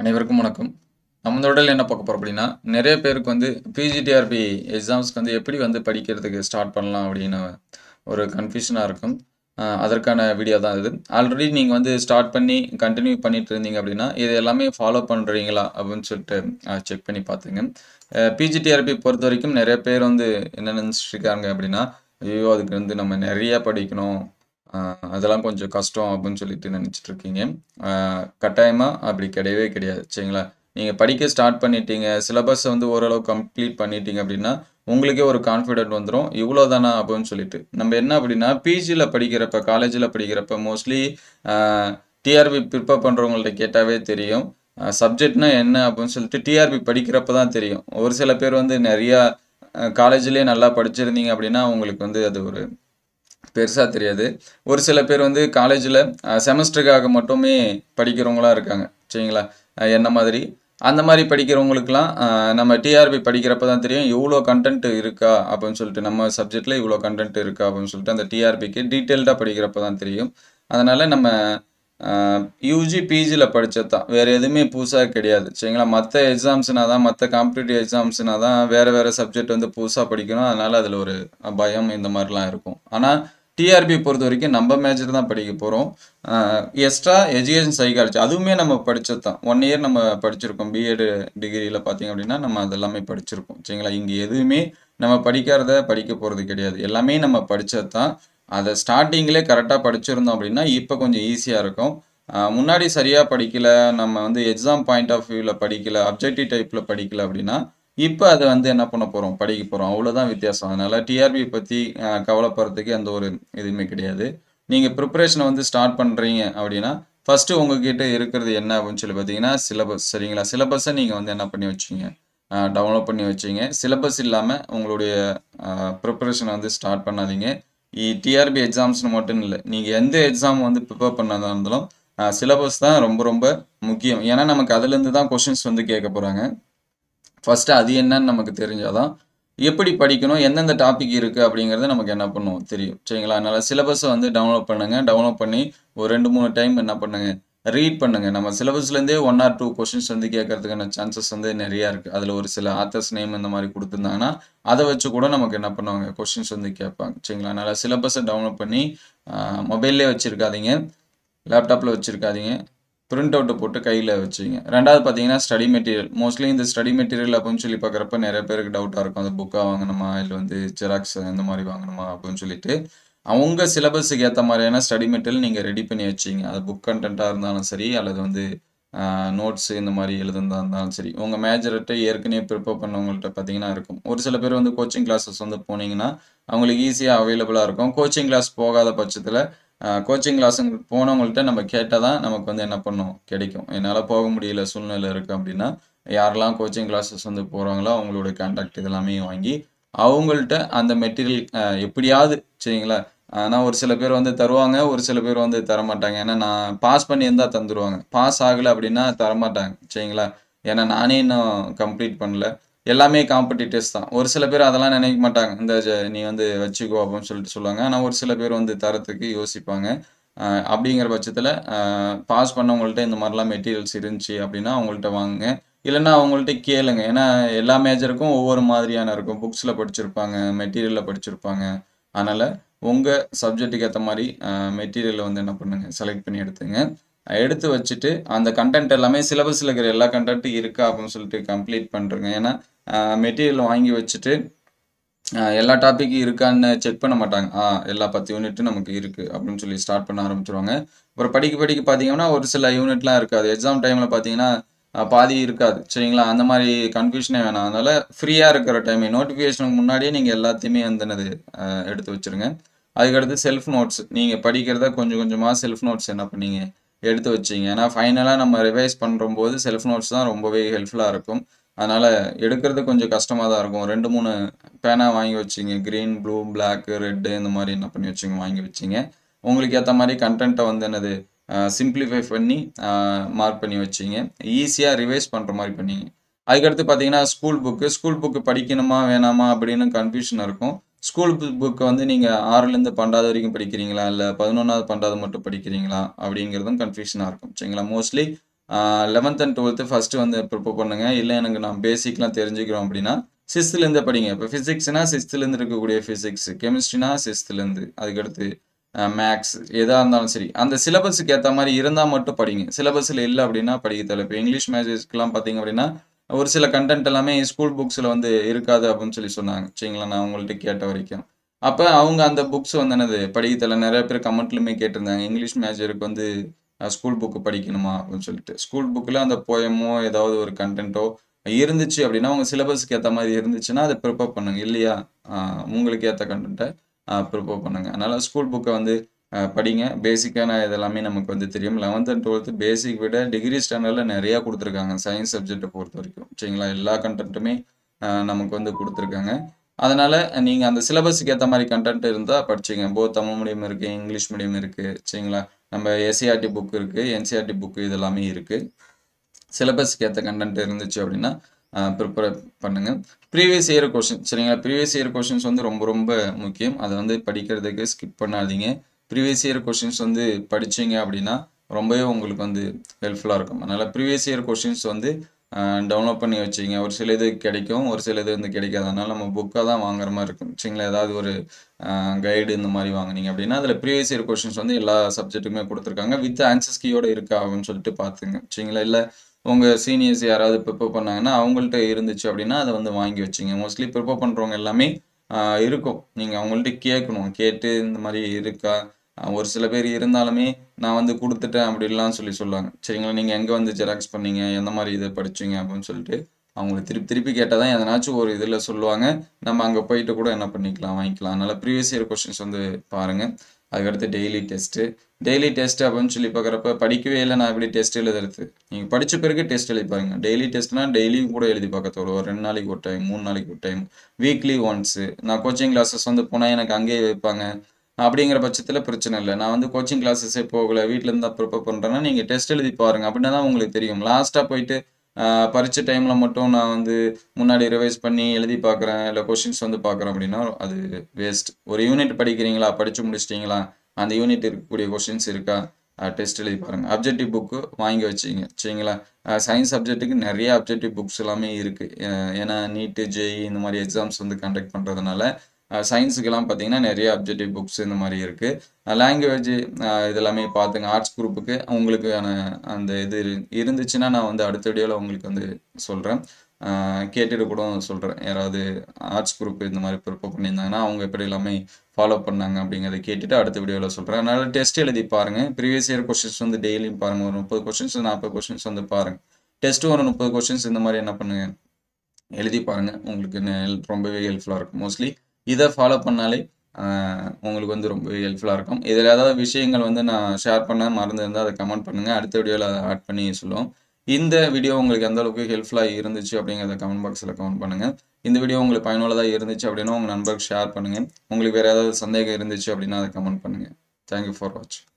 அனைவருக்கும் வணக்கம் நம்மளோட என்ன பார்க்க போகிறோம் அப்படின்னா நிறைய பேருக்கு வந்து பிஜிடிஆர்பி எக்ஸாம்ஸ்க்கு வந்து எப்படி வந்து படிக்கிறதுக்கு ஸ்டார்ட் பண்ணலாம் அப்படின்னு ஒரு கன்ஃபியூஷனாக இருக்கும் அஹ் அதற்கான வீடியோ தான் இது ஆல்ரெடி நீங்கள் வந்து ஸ்டார்ட் பண்ணி கண்டினியூ பண்ணிட்டு இருந்தீங்க அப்படின்னா இது எல்லாமே ஃபாலோ பண்ணுறீங்களா அப்படின்னு சொல்லிட்டு செக் பண்ணி பார்த்துங்க பிஜிடிஆர்பி பொறுத்த வரைக்கும் நிறைய பேர் வந்து என்ன நினச்சிட்டு இருக்காங்க அப்படின்னா ஐயோ அதுக்கு வந்து நம்ம நிறைய படிக்கணும் அஹ் அதெல்லாம் கொஞ்சம் கஷ்டம் அப்படின்னு சொல்லிட்டு நினச்சிட்டு இருக்கீங்க கட்டாயமாக அப்படி கிடையவே கிடையாது சரிங்களா நீங்கள் படிக்க ஸ்டார்ட் பண்ணிட்டீங்க சிலபஸை வந்து ஓரளவு கம்ப்ளீட் பண்ணிட்டீங்க அப்படின்னா உங்களுக்கே ஒரு கான்ஃபிடென்ட் வந்துடும் இவ்வளோ தானா அப்படின்னு சொல்லிட்டு நம்ம என்ன அப்படின்னா பிஜியில் படிக்கிறப்ப காலேஜில் படிக்கிறப்ப மோஸ்ட்லி டிஆர்பி ப்ரிப்பேர் பண்ணுறவங்கள்ட்ட கேட்டாவே தெரியும் சப்ஜெக்ட்னா என்ன அப்படின்னு சொல்லிட்டு டிஆர்பி படிக்கிறப்ப தான் தெரியும் ஒரு சில பேர் வந்து நிறையா காலேஜ்லேயே நல்லா படிச்சிருந்தீங்க அப்படின்னா உங்களுக்கு வந்து அது ஒரு பெருசாக தெரியாது ஒரு சில பேர் வந்து காலேஜில் செமஸ்டருக்காக மட்டுமே படிக்கிறவங்களா இருக்காங்க சரிங்களா அஹ் என்ன மாதிரி அந்த மாதிரி படிக்கிறவங்களுக்குலாம் அஹ் நம்ம டிஆர்பி படிக்கிறப்ப தான் தெரியும் இவ்வளோ கண்டென்ட் இருக்கா அப்படின்னு சொல்லிட்டு நம்ம சப்ஜெக்டில் இவ்வளோ கண்டென்ட் இருக்கா அப்படின்னு சொல்லிட்டு அந்த டிஆர்பிக்கு டீட்டெயில்டாக படிக்கிறப்ப தான் தெரியும் அதனால் நம்ம யூஜி பிஜியில் படித்தது தான் வேறு எதுவுமே புதுசாக கிடையாது சரிங்களா மற்ற எக்ஸாம்ஸ்னா தான் மற்ற காம்படிட்டிவ் எக்ஸாம்ஸ்னா தான் வேறு வேறு சப்ஜெக்ட் வந்து புதுசாக படிக்கணும் அதனால் அதில் ஒரு பயம் இந்த மாதிரிலாம் இருக்கும் ஆனால் டிஆர்பி பொறுத்த வரைக்கும் நம்ம மேஜர் தான் படிக்க போகிறோம் எக்ஸ்ட்ரா எஜுகேஷன் சைக்காலஜி அதுவுமே நம்ம படித்தது தான் ஒன் இயர் நம்ம படிச்சிருக்கோம் பிஎட் டிகிரியில் பார்த்தீங்க அப்படின்னா நம்ம அதெல்லாமே படிச்சிருக்கோம் சரிங்களா இங்கே எதுவுமே நம்ம படிக்கிறத படிக்க போகிறது கிடையாது எல்லாமே நம்ம படித்தது தான் அதை ஸ்டார்டிங்லேயே கரெக்டாக படிச்சிருந்தோம் அப்படின்னா இப்போ கொஞ்சம் ஈஸியாக இருக்கும் ஆஹ் முன்னாடி சரியாக படிக்கல நம்ம வந்து எக்ஸாம் பாயிண்ட் ஆஃப் வியூவில் படிக்கல அப்ஜெக்டிவ் டைப்பில் படிக்கல அப்படின்னா இப்போ அதை வந்து என்ன பண்ண போகிறோம் படிக்க போகிறோம் அவ்வளோதான் வித்தியாசம் அதனால் டிஆர்பி பற்றி கவலைப்படுறதுக்கு எந்த ஒரு இதுவுமே கிடையாது நீங்கள் ப்ரிப்பரேஷனை வந்து ஸ்டார்ட் பண்ணுறீங்க அப்படின்னா ஃபஸ்ட்டு உங்ககிட்ட இருக்கிறது என்ன அப்படின்னு சொல்லி பார்த்தீங்கன்னா சிலபஸ் சரிங்களா சிலபஸை நீங்கள் வந்து என்ன பண்ணி வச்சிங்க டவுன்லோட் பண்ணி வச்சிங்க சிலபஸ் இல்லாமல் உங்களுடைய ப்ரிப்பரேஷனை வந்து ஸ்டார்ட் பண்ணாதீங்க டிஆர்பி எக்ஸாம்ஸ்னு மட்டும் இல்லை நீங்கள் எந்த எக்ஸாம் வந்து ப்ரிப்பேர் பண்ணதா இருந்தாலும் சிலபஸ் தான் ரொம்ப ரொம்ப முக்கியம் ஏன்னா நமக்கு அதுலேருந்து தான் கொஷின்ஸ் வந்து கேட்க போகிறாங்க ஃபஸ்ட்டு அது என்னன்னு நமக்கு தெரிஞ்சாதான் எப்படி படிக்கணும் எந்தெந்த டாபிக் இருக்குது அப்படிங்கிறத நமக்கு என்ன பண்ணும் தெரியும் சரிங்களா அதனால் சிலபஸை வந்து டவுன்லோட் பண்ணுங்கள் டவுன்லோட் பண்ணி ஒரு ரெண்டு மூணு டைம் என்ன பண்ணுங்கள் ரீட் பண்ணுங்கள் நம்ம சிலபஸ்லேருந்தே ஒன் ஆர் டூ கொஷின்ஸ் வந்து கேட்கறதுக்கான சான்சஸ் வந்து நிறையா இருக்குது அதில் ஒரு சில ஆத்தர்ஸ் நேம் இந்த மாதிரி கொடுத்துருந்தாங்கன்னா அதை வச்சு கூட நமக்கு என்ன பண்ணுவாங்க கொஷின்ஸ் வந்து கேட்பாங்க சரிங்களா அதனால் சிலபஸை டவுன்லோட் பண்ணி மொபைல்லே வச்சுருக்காதீங்க லேப்டாப்பில் வச்சுருக்காதீங்க பிரிண்ட் அவுட்டை போட்டு கையில் வச்சுங்க ரெண்டாவது பார்த்தீங்கன்னா ஸ்டடி மெட்டீரியல் மோஸ்ட்லி இந்த ஸ்டடி மெட்டீரியல் அப்படின்னு சொல்லி பார்க்குறப்ப நிறைய பேருக்கு டவுட்டாக இருக்கும் அந்த புக்காக வாங்கணுமா இல்லை வந்து ஜெராக்ஸ் இந்த மாதிரி வாங்கணுமா அப்படின்னு சொல்லிட்டு அவங்க சிலபஸுக்கு ஏற்ற மாதிரியான ஸ்டடி மெட்டீரியல் நீங்கள் ரெடி பண்ணி வச்சிங்க அது புக் கண்டென்ட்டாக இருந்தாலும் சரி அல்லது வந்து நோட்ஸ் இந்த மாதிரி எழுதுனதா இருந்தாலும் சரி உங்கள் மேஜர்கிட்ட ஏற்கனவே ப்ரிப்பேர் பண்ணவங்கள்ட்ட பார்த்தீங்கன்னா இருக்கும் ஒரு சில பேர் வந்து கோச்சிங் கிளாஸஸ் வந்து போனீங்கன்னா அவங்களுக்கு ஈஸியாக அவைலபிளாக இருக்கும் கோச்சிங் கிளாஸ் போகாத பட்சத்தில் கோச்சிங் கிளாஸுங்க போனவங்கள்ட்ட நம்ம கேட்டால் தான் நமக்கு வந்து என்ன பண்ணும் கிடைக்கும் என்னால் போக முடியல சூழ்நிலை இருக்குது அப்படின்னா யாரெல்லாம் கோச்சிங் கிளாஸஸ் வந்து போகிறாங்களோ அவங்களோட கான்டாக்ட் இதெல்லாமே வாங்கி அவங்கள்ட்ட அந்த மெட்டீரியல் எப்படியாவது சரிங்களா ஆனால் ஒரு சில பேர் வந்து தருவாங்க ஒரு சில பேர் வந்து தரமாட்டாங்க ஏன்னா நான் பாஸ் பண்ணியிருந்தால் தந்துடுவாங்க பாஸ் ஆகலை அப்படின்னா தரமாட்டாங்க சரிங்களா ஏன்னா நானே இன்னும் கம்ப்ளீட் பண்ணல எல்லாமே காம்படிட்டர்ஸ் தான் ஒரு சில பேர் அதெல்லாம் நினைக்க மாட்டாங்க இந்த நீ வந்து வச்சுக்கோ அப்படின்னு சொல்லிட்டு சொல்லுவாங்க ஆனால் ஒரு சில பேர் வந்து தரத்துக்கு யோசிப்பாங்க அப்படிங்கிற பட்சத்தில் பாஸ் பண்ணவங்கள்ட்ட இந்த மாதிரிலாம் மெட்டீரியல்ஸ் இருந்துச்சு அப்படின்னா அவங்கள்ட்ட வாங்குங்க இல்லைன்னா அவங்கள்ட்ட கேளுங்க ஏன்னா எல்லா மேஜருக்கும் ஒவ்வொரு மாதிரியான இருக்கும் புக்ஸில் படிச்சிருப்பாங்க மெட்டீரியலில் படிச்சிருப்பாங்க அதனால் உங்கள் சப்ஜெக்ட்டுக்கு ஏற்ற மாதிரி மெட்டீரியலை வந்து என்ன பண்ணுங்கள் செலக்ட் பண்ணி எடுத்துங்க எடுத்து வச்சுட்டு அந்த கண்டென்ட் எல்லாமே சிலபஸில் இருக்கிற எல்லா கண்டென்ட்டும் இருக்கா அப்படின்னு சொல்லிட்டு கம்ப்ளீட் பண்ணுறேங்க ஏன்னா மெட்டீரியல் வாங்கி வச்சுட்டு எல்லா டாப்பிக்கும் இருக்கான்னு செக் பண்ண மாட்டாங்க ஆ எல்லா பத்து யூனிட்டும் நமக்கு இருக்குது அப்படின்னு சொல்லி ஸ்டார்ட் பண்ண ஆரம்பிச்சிருவாங்க அப்புறம் படிக்க படிக்க பார்த்தீங்கன்னா ஒரு சில யூனிட்லாம் இருக்காது எக்ஸாம் டைமில் பார்த்தீங்கன்னா பாதி இருக்காது சரிங்களா அந்த மாதிரி கன்ஃபியூஷனே வேணாம் அதனால் ஃப்ரீயாக இருக்கிற டைம் நோட்டிஃபிகேஷனுக்கு முன்னாடியே நீங்கள் எல்லாத்தையுமே வந்து எடுத்து வச்சுருங்க அதுக்கடுத்து செல்ஃப் நோட்ஸ் நீங்கள் படிக்கிறத கொஞ்சம் கொஞ்சமாக செல்ஃப் நோட்ஸ் என்ன பண்ணீங்க எடுத்து வச்சிங்க ஏன்னா ஃபைனலாக நம்ம ரிவைஸ் பண்ணும்போது செல்ஃப் நோட்ஸ் தான் ரொம்பவே ஹெல்ப்ஃபுல்லாக இருக்கும் அதனால் எடுக்கிறது கொஞ்சம் கஷ்டமாக தான் இருக்கும் ரெண்டு மூணு பேனா வாங்கி வச்சிங்க க்ரீன் ப்ளூ பிளாக் ரெட்டு இந்த மாதிரி என்ன பண்ணி வச்சிங்க வாங்கி வச்சிங்க உங்களுக்கு ஏற்ற மாதிரி கண்டென்ட்டை வந்து என்னது சிம்பிளிஃபை பண்ணி மார்க் பண்ணி வச்சிங்க ஈஸியாக ரிவைஸ் பண்ணுற மாதிரி பண்ணிங்க அதுக்கடுத்து பார்த்தீங்கன்னா ஸ்கூல் புக்கு ஸ்கூல் புக்கு படிக்கணுமா வேணாமா அப்படின்னு கன்ஃபியூஷன் இருக்கும் ஸ்கூல் புக்கை வந்து நீங்கள் ஆறுலேருந்து பன்னெண்டாவது வரைக்கும் படிக்கிறீங்களா இல்லை பதினொன்றாவது பன்னெண்டாவது மட்டும் படிக்கிறீங்களா அப்படிங்கிறதும் கன்ஃபியூஷனாக இருக்கும் சரிங்களா mostly eleventh and twelfth first வந்து ப்ரிப்பேர் பண்ணுங்கள் இல்லை எனக்கு நான் பேசிக்லாம் தெரிஞ்சுக்கிறோம் அப்படின்னா சிக்ஸ்த்துலேருந்து படிங்க இப்போ ஃபிசிக்ஸ்னா சிக்ஸ்த்துலேருந்து இருக்கக்கூடிய ஃபிசிக்ஸ் கெமிஸ்ட்ரினா சிக்ஸ்த்துலேருந்து அதுக்கடுத்து மேக்ஸ் எதாக இருந்தாலும் சரி அந்த சிலபஸுக்கு ஏற்ற மாதிரி இருந்தால் மட்டும் படிங்க சிலபஸில் இல்லை அப்படின்னா படிக்க தேவை இப்போ இங்கிலீஷ் மேஜஸ்க்கெலாம் பார்த்தீங்க அப்படின்னா ஒரு சில கண்டென்ட் எல்லாமே ஸ்கூல் புக்ஸில் வந்து இருக்காது அப்படின்னு சொல்லி சொன்னாங்க சரிங்களா நான் உங்கள்கிட்ட கேட்ட வரைக்கும் அப்போ அவங்க அந்த புக்ஸ் வந்து என்னது படிக்க தெரியல நிறைய பேர் கமெண்ட்லையுமே கேட்டிருந்தாங்க இங்கிலீஷ் மேஜருக்கு வந்து ஸ்கூல் புக்கு படிக்கணுமா அப்படின்னு சொல்லிட்டு ஸ்கூல் புக்கில் அந்த போயமோ ஏதாவது ஒரு கண்டென்ட்டோ இருந்துச்சு அப்படின்னா உங்கள் சிலபஸ்க்கு ஏற்ற மாதிரி இருந்துச்சுன்னா அதை ப்ரிப்பேர் பண்ணுங்க இல்லையா உங்களுக்கு ஏற்ற கண்டென்ட்டை ப்ரிப்பேர் பண்ணுங்க அதனால் ஸ்கூல் புக்கை வந்து படிங்க பேசிக்கான இதெல்லாமே நமக்கு வந்து தெரியும் லெவன்த் அண்ட் டுவெல்த்து பேசிக் விட டிகிரி ஸ்டாண்டர்டில் நிறையா கொடுத்துருக்காங்க சயின்ஸ் சப்ஜெக்டை பொறுத்த வரைக்கும் சரிங்களா எல்லா கண்டென்ட்டுமே நமக்கு வந்து கொடுத்துருக்காங்க அதனால் நீங்கள் அந்த சிலபஸுக்கு ஏற்ற மாதிரி கண்டென்ட் இருந்தால் படிச்சிங்க போத் தமிழ் மீடியம் இருக்குது இங்கிலீஷ் மீடியம் இருக்குது சரிங்களா நம்ம எஸ்சிஆர்டி புக் இருக்குது என்சிஆர்டி புக்கு இதெல்லாமே இருக்குது சிலபஸ்க்கு ஏற்ற கண்டென்ட் இருந்துச்சு அப்படின்னா ப்ரிப்பேர் பண்ணுங்கள் ப்ரீவியஸ் இயர் கொஷின் சரிங்களா ப்ரீவியஸ் இயர் கொஷின்ஸ் வந்து ரொம்ப ரொம்ப முக்கியம் அதை வந்து படிக்கிறதுக்கு ஸ்கிப் பண்ணாதீங்க ப்ரீவியஸ் இயர் கொஷின்ஸ் வந்து படிச்சிங்க அப்படின்னா ரொம்பவே உங்களுக்கு வந்து ஹெல்ப்ஃபுல்லாக இருக்கும் அதனால் ப்ரீவியஸ் இயர் கொஷின்ஸ் வந்து டவுன்லோட் பண்ணி வச்சிங்க ஒரு சில இது கிடைக்கும் ஒரு சில இது வந்து கிடைக்காது அதனால் நம்ம புக்காக தான் வாங்குற மாதிரி இருக்கும் சரிங்களா ஏதாவது ஒரு கைடு இந்த மாதிரி வாங்கினீங்க அப்படின்னா அதில் ப்ரீவியஸ் இயர் கொஷின்ஸ் வந்து எல்லா சப்ஜெக்ட்டுமே கொடுத்துருக்காங்க வித் ஆன்சர்ஸ் கீயோட இருக்கா அப்படின்னு சொல்லிட்டு பார்த்துங்க சரிங்களா இல்லை உங்கள் சீனியர்ஸ் யாராவது ப்ரிப்பேர் பண்ணாங்கன்னா அவங்கள்ட்ட இருந்துச்சு அப்படின்னா அதை வந்து வாங்கி வச்சுங்க மோஸ்ட்லி ப்ரிப்பேர் பண்ணுறவங்க எல்லாமே இருக்கும் நீங்கள் அவங்கள்ட்ட கேட்கணும் கேட்டு இந்த மாதிரி இருக்கா ஒரு சில பேர் இருந்தாலுமே நான் வந்து கொடுத்துட்டேன் அப்படின்லாம் சொல்லி சொல்லுவாங்க சரிங்களா நீங்கள் எங்கே வந்து ஜெராக்ஸ் பண்ணீங்க எந்த மாதிரி இதை படிச்சீங்க அப்படின்னு சொல்லிட்டு அவங்களுக்கு திருப்பி திருப்பி கேட்டால் தான் எதனாச்சும் ஒரு இதில் சொல்லுவாங்க நம்ம அங்கே போயிட்டு கூட என்ன பண்ணிக்கலாம் வாங்கிக்கலாம் அதனால் ப்ரீவியஸ் இயர் கொஷின்ஸ் வந்து பாருங்கள் அதுக்கடுத்து டெய்லி டெஸ்ட்டு டெய்லி டெஸ்ட் அப்படின்னு சொல்லி பார்க்குறப்ப படிக்கவே இல்லை நான் எப்படி டெஸ்ட் எழுதுறது நீங்கள் படித்த பிறகு டெஸ்ட் எழுதி பாருங்க டெய்லி டெஸ்ட்னா டெய்லியும் கூட எழுதி பார்க்க தோணும் ஒரு ரெண்டு நாளைக்கு ஒரு டைம் மூணு நாளைக்கு ஒரு டைம் வீக்லி ஒன்ஸு நான் கோச்சிங் கிளாஸஸ் வந்து போனால் எனக்கு அங்கேயே வைப்பாங்க அப்படிங்கிற பட்சத்தில் பிரச்சனை இல்லை நான் வந்து கோச்சிங் கிளாஸஸே போகலை வீட்டில் இருந்தால் ப்ரிப்பேர் பண்ணுறேன்னா நீங்கள் டெஸ்ட் எழுதி பாருங்கள் அப்படின்னா தான் உங்களுக்கு தெரியும் லாஸ்ட்டாக போயிட்டு பரிச்சை டைமில் மட்டும் நான் வந்து முன்னாடி ரிவைஸ் பண்ணி எழுதி பார்க்குறேன் இல்லை கொஷின்ஸ் வந்து பார்க்குறேன் அப்படின்னா அது வேஸ்ட் ஒரு யூனிட் படிக்கிறீங்களா படித்து முடிச்சிட்டிங்களா அந்த யூனிட் இருக்கக்கூடிய கொஷின்ஸ் இருக்கா டெஸ்ட் எழுதி பாருங்கள் அப்ஜெக்டிவ் புக்கு வாங்கி வச்சிங்க சரிங்களா சயின்ஸ் சப்ஜெக்ட்டுக்கு நிறைய அப்ஜெக்டிவ் புக்ஸ் எல்லாமே இருக்குது ஏன்னா நீட்டு ஜேஇ இந்த மாதிரி எக்ஸாம்ஸ் வந்து கண்டக்ட் பண்ணுறதுனால சயின்ஸுக்கெல்லாம் பார்த்தீங்கன்னா நிறைய அப்ஜெக்டிவ் புக்ஸ் இந்த மாதிரி இருக்குது லாங்குவேஜ் இதெல்லாமே பார்த்துங்க ஆர்ட்ஸ் குரூப்புக்கு உங்களுக்கான அந்த இது இருந்துச்சுன்னா நான் வந்து அடுத்த வீடியோவில் உங்களுக்கு வந்து சொல்கிறேன் கேட்டுட்டு கூட சொல்கிறேன் யாராவது ஆர்ட்ஸ் குரூப் இந்த மாதிரி ப்ரிப்பேர் பண்ணியிருந்தாங்கன்னா அவங்க எப்படி எல்லாமே ஃபாலோ பண்ணாங்க அப்படிங்கிறத கேட்டுட்டு அடுத்த வீடியோவில் சொல்கிறேன் அதனால் டெஸ்ட் எழுதி பாருங்கள் ப்ரீவியஸ் இயர் கொஷின்ஸ் வந்து டெய்லியும் பாருங்கள் ஒரு முப்பது கொஷின்ஸ் நாற்பது கொஷின்ஸ் வந்து பாருங்கள் டெஸ்ட்டு ஒரு முப்பது கொஷின்ஸ் இந்த மாதிரி என்ன பண்ணுங்கள் எழுதி பாருங்கள் உங்களுக்கு ரொம்பவே ஹெல்ப்ஃபுல்லாக இருக்கும் மோஸ்ட்லி இதை ஃபாலோ பண்ணாலே உங்களுக்கு வந்து ரொம்ப ஹெல்ப்ஃபுல்லாக இருக்கும் இதில் ஏதாவது விஷயங்கள் வந்து நான் ஷேர் பண்ண மறந்துருந்தால் அதை கமெண்ட் பண்ணுங்கள் அடுத்த வீடியோவில் அதை ஆட் பண்ணி சொல்லுவோம் இந்த வீடியோ உங்களுக்கு எந்த அளவுக்கு ஹெல்ப்ஃபுல்லாக இருந்துச்சு அப்படிங்கிறத கமெண்ட் பாக்ஸில் கமெண்ட் பண்ணுங்கள் இந்த வீடியோ உங்களுக்கு பயனுள்ளதாக இருந்துச்சு அப்படின்னா உங்கள் நண்பருக்கு ஷேர் பண்ணுங்கள் உங்களுக்கு வேறு ஏதாவது சந்தேகம் இருந்துச்சு அப்படின்னா அதை கமெண்ட் பண்ணுங்கள் தேங்க்யூ ஃபார் வாட்சிங்